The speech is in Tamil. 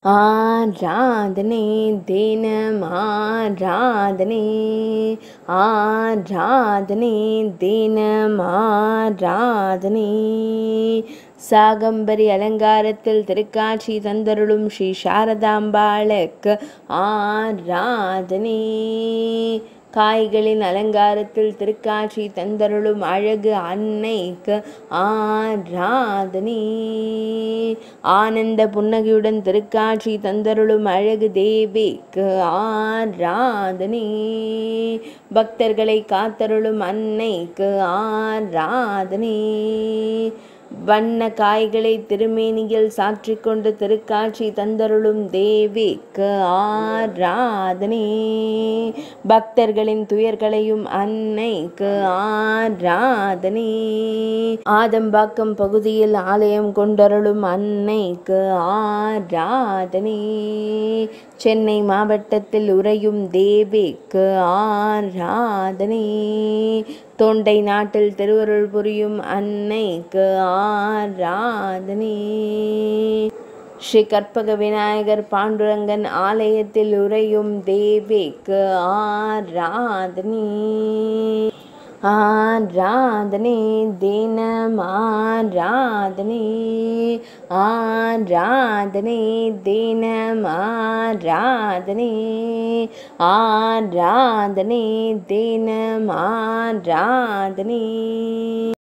ஆராதனை தினம் ஆராதனை ஆராதனை தினம் ஆராதனை சாகம்பரி அலங்காரத்தில் திருக்காட்சி தந்தருளும் ஸ்ரீ சாரதாம்பாளுக்கு ஆராதனை காய்களின் அலங்காரத்தில் திருக்காட்சி தந்தருளும் அழகு அன்னைக்கு ஆராதனை ஆனந்த புன்னகையுடன் திருக்காட்சி தந்தருளும் அழகு தேவிக்கு ஆராதனை பக்தர்களை காத்தருளும் அன்னைக்கு ஆராதனை வண்ண காய்களை திருமேனியில் சாற்றிக்கொண்டு திருக்காட்சி தந்தருளும் தேவிக்கு ஆராதனை பக்தர்களின் துயர்களையும் அன்னைக்கு ஆராதனை ஆதம்பாக்கம் பகுதியில் ஆலயம் கொண்டருளும் அன்னைக்கு ஆராதனை சென்னை மாவட்டத்தில் உறையும் தேவிக்கு ஆராதனை தொண்டை நாட்டில் திருவருள் புரியும் அன்னைக்கு ஆராதனை ஸ்ரீ கற்பக விநாயகர் பாண்டுரங்கன் ஆலயத்தில் உறையும் தேவிக்கு ஆராதனை ஆராதனை தினம் ஆராதனை ஆராதனை தினம் ஆராதனை ஆராதனை தினம் ஆராதனை